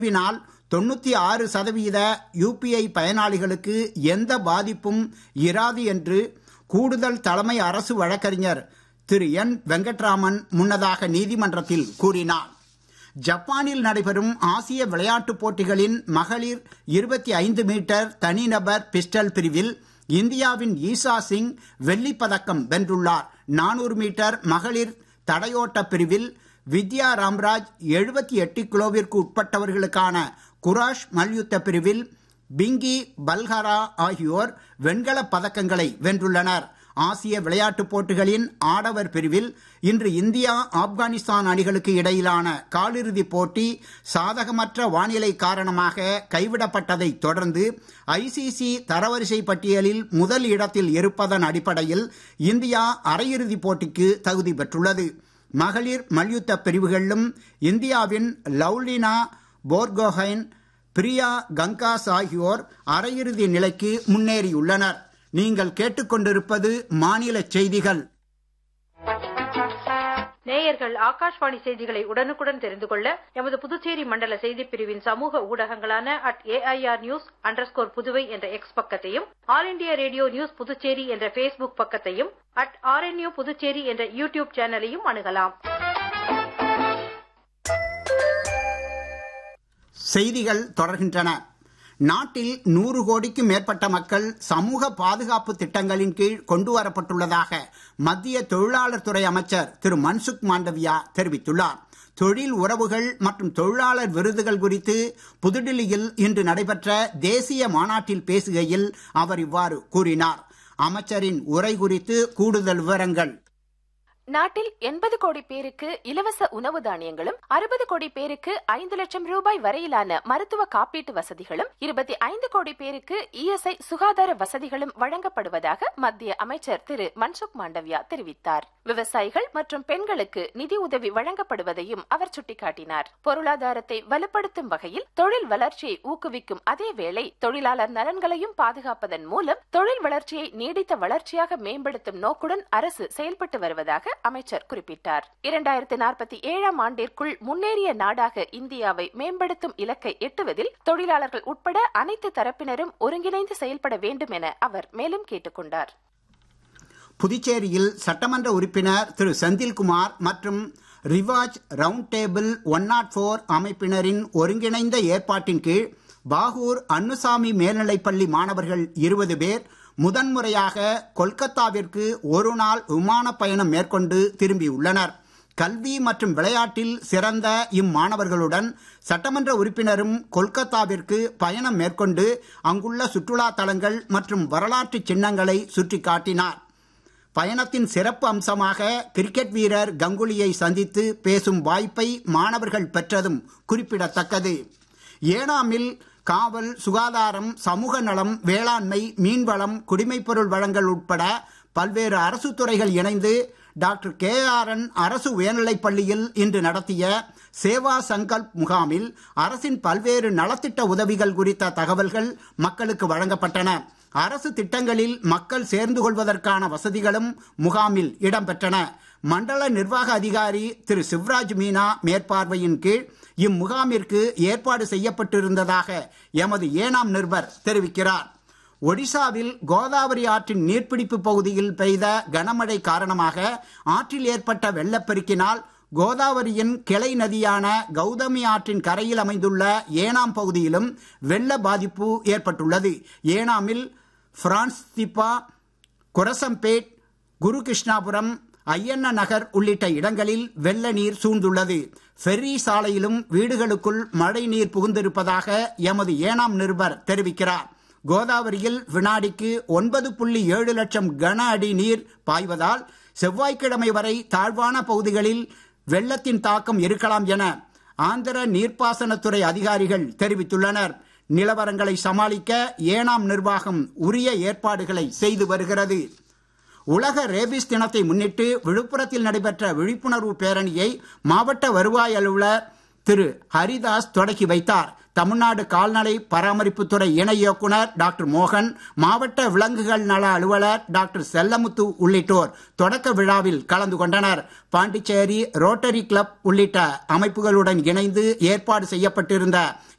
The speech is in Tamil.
வினால் தொண்ணூத்தி ஆறு சதவீத யுபிஐ பயனாளிகளுக்கு எந்த பாதிப்பும் இராது என்று கூடுதல் தலைமை அரசு வழக்கறிஞர் திரு என் வெங்கட்ராமன் முன்னதாக நீதிமன்றத்தில் கூறினார் ஜப்பானில் நடைபெறும் ஆசிய விளையாட்டுப் போட்டிகளின் மகளிர் இருபத்தி ஐந்து மீட்டர் தனிநபர் பிஸ்டல் பிரிவில் இந்தியாவின் ஈசா சிங் வெள்ளிப் பதக்கம் வென்றுள்ளார் நானூறு மீட்டர் மகளிர் தடையோட்ட பிரிவில் வித்யா ராம்ராஜ் எழுபத்தி எட்டு கிலோவிற்கு உட்பட்டவர்களுக்கான குராஷ் மல்யுத்த பிரிவில் பிங்கி பல்ஹரா ஆகியோர் வெண்கலப் பதக்கங்களை வென்றுள்ளனர் ஆசிய விளையாட்டுப் போட்டிகளின் ஆடவர் பிரிவில் இன்று இந்தியா ஆப்கானிஸ்தான் அணிகளுக்கு இடையிலான காலிறுதிப் போட்டி சாதகமற்ற வானிலை காரணமாக கைவிடப்பட்டதைத் தொடர்ந்து ஐசிசி தரவரிசை பட்டியலில் முதல் இடத்தில் இருப்பதன் அடிப்படையில் இந்தியா அரையிறுதிப் போட்டிக்கு தகுதி பெற்றுள்ளது மகளிர் மல்யுத்த பிரிவுகளிலும் இந்தியாவின் லவ்லினா போர்கோஹைன் பிரியா கங்காஸ் ஆகியோர் அரையிறுதி நிலைக்கு முன்னேறியுள்ளனர் நீங்கள் கேட்டுக்கொண்டிருப்பது மாநில செய்திகள் நேயர்கள் ஆகாஷ்வாணி செய்திகளை உடனுக்குடன் தெரிந்து கொள்ள எமது புதுச்சேரி மண்டல செய்திப் பிரிவின் சமூக ஊடகங்களான at AIR news underscore Puduvai என்ற எக்ஸ் பக்கத்தையும் all India radio news Puducherry என்ற பேஸ்புக் பக்கத்தையும் அட் ஆர்என்யூ புதுச்சேரி என்ற யூடியூப் சேனலையும் அணுகலாம் செய்திகள் தொடர்கின்றன நாட்டில் நூறு கோடிக்கும் மேற்பட்ட மக்கள் சமூக பாதுகாப்பு திட்டங்களின் கீழ் கொண்டு வரப்பட்டுள்ளதாக மத்திய தொழிலாளர் துறை அமைச்சர் திரு மன்சுக் மாண்டவியா தெரிவித்துள்ளார் தொழில் உறவுகள் மற்றும் தொழிலாளர் விருதுகள் குறித்து புதுடில்லியில் இன்று நடைபெற்ற தேசிய மாநாட்டில் பேசுகையில் அவர் இவ்வாறு கூறினார் அமைச்சரின் உரை குறித்து கூடுதல் விவரங்கள் நாட்டில் எண்பது கோடி பேருக்கு இலவச உணவு தானியங்களும் அறுபது கோடி பேருக்கு ஐந்து லட்சம் ரூபாய் வரையிலான மருத்துவ காப்பீட்டு வசதிகளும் இருபத்தி ஐந்து கோடி பேருக்கு இஎஸ்ஐ சுகாதார வசதிகளும் வழங்கப்படுவதாக மத்திய அமைச்சர் திரு மன்சுக் மாண்டவியா தெரிவித்தார் விவசாயிகள் மற்றும் பெண்களுக்கு நிதி உதவி வழங்கப்படுவதையும் அவர் சுட்டிக்காட்டினார் பொருளாதாரத்தை வலுப்படுத்தும் வகையில் தொழில் வளர்ச்சியை ஊக்குவிக்கும் அதேவேளை தொழிலாளர் நலன்களையும் பாதுகாப்பதன் மூலம் தொழில் வளர்ச்சியை நீடித்த வளர்ச்சியாக மேம்படுத்தும் நோக்குடன் அரசு செயல்பட்டு வருவதாக அமைச்சர் குறிப்பிட்டார் இரண்டாயிரத்தி நாற்பத்தி ஏழாம் ஆண்டிற்குள் முன்னேறிய நாடாக இந்தியாவை மேம்படுத்தும் இலக்கை எட்டுவதில் தொழிலாளர்கள் உட்பட அனைத்து தரப்பினரும் ஒருங்கிணைந்து செயல்பட வேண்டும் என அவர் மேலும் கேட்டுக்கொண்டார் புதுச்சேரியில் சட்டமன்ற உறுப்பினர் திரு செந்தில்குமார் மற்றும் Rivaj round table one naught four அமைப்பினரின் ஒருங்கிணைந்த ஏற்பாட்டின் கீழ் பாகூர் அன்னுசாமி மேல்நிலைப்பள்ளி மாணவர்கள் இருபது பேர் முதன்முறையாக கொல்கத்தாவிற்கு ஒரு நாள் விமான பயணம் மேற்கொண்டு திரும்பியுள்ளனர் கல்வி மற்றும் விளையாட்டில் சிறந்த இம்மாணவர்களுடன் சட்டமன்ற உறுப்பினரும் கொல்கத்தாவிற்கு பயணம் மேற்கொண்டு அங்குள்ள சுற்றுலா தலங்கள் மற்றும் வரலாற்று சின்னங்களை சுற்றி காட்டினார் பயணத்தின் சிறப்பு அம்சமாக கிரிக்கெட் வீரர் கங்குலியை சந்தித்து பேசும் வாய்ப்பை மாணவர்கள் பெற்றதும் குறிப்பிடத்தக்கது ஏனாமில் காவல் சுகாதாரம் சமூக நலம் வேளாண்மை மீன்வளம் குடிமைப்பொருள் வழங்கல் உட்பட பல்வேறு அரசு துறைகள் இணைந்து டாக்டர் கே ஆர் என் அரசு உயர்நிலைப் பள்ளியில் இன்று நடத்திய சேவா சங்கல்ப் முகாமில் அரசின் பல்வேறு நலத்திட்ட உதவிகள் குறித்த தகவல்கள் மக்களுக்கு வழங்கப்பட்டன அரசு திட்டங்களில் மக்கள் சேர்ந்து கொள்வதற்கான வசதிகளும் முகாமில் இடம்பெற்றன மண்டல நிர்வாக அதிகாரி திரு சிவராஜ் மீனா மேற்பார்வையின் கீழ் இம்முகாமிற்கு ஏற்பாடு செய்யப்பட்டிருந்ததாக எமது ஏனாம் நிருபர் தெரிவிக்கிறார் ஒடிசாவில் கோதாவரி ஆற்றின் நீர்பிடிப்பு பகுதியில் பெய்த கனமழை காரணமாக ஆற்றில் ஏற்பட்ட வெள்ளப்பெருக்கினால் கோதாவரியின் கிளை நதியான கௌதமி ஆற்றின் கரையில் அமைந்துள்ள ஏனாம் பகுதியிலும் வெள்ள பாதிப்பு ஏற்பட்டுள்ளது ஏனாமில் பிரான்ஸ் திப்பா குரசம்பேட் குரு கிருஷ்ணாபுரம் ஐயண்ண நகர் உள்ளிட்ட இடங்களில் வெள்ள நீர் சூழ்ந்துள்ளது ஃபெர்ரி சாலையிலும் வீடுகளுக்குள் மழை நீர் புகுந்திருப்பதாக எமது ஏனாம் நிருபர் தெரிவிக்கிறார் கோதாவரியில் வினாடிக்கு ஒன்பது புள்ளி ஏழு லட்சம் கன அடி நீர் பாய்வதால் செவ்வாய்க்கிழமை வரை தாழ்வான பகுதிகளில் வெள்ளத்தின் தாக்கம் இருக்கலாம் என ஆந்திர நீர்ப்பாசனத்துறை அதிகாரிகள் தெரிவித்துள்ளனர் நிலவரங்களை சமாளிக்க ஏனாம் நிர்வாகம் உரிய ஏற்பாடுகளை செய்து வருகிறது உலக ரேபிஸ் தினத்தை முன்னிட்டு விழுப்புரத்தில் நடைபெற்ற விழிப்புணர்வு பேரணியை மாவட்ட வருவாய் அலுவலர் திரு ஹரிதாஸ் தொடக்கி வைத்தார் தமிழ்நாடு கால்நடை பராமரிப்புத்துறை இணை இயக்குனர் டாக்டர் மோகன் மாவட்ட விலங்குகள் நல அலுவலர் டாக்டர் செல்லமுத்து உள்ளிட்டோர் தொடக்க விழாவில் கலந்து கொண்டனர் பாண்டிச்சேரி ரோட்டரி கிளப் உள்ளிட்ட அமைப்புகளுடன் இணைந்து ஏற்பாடு செய்யப்பட்டிருந்த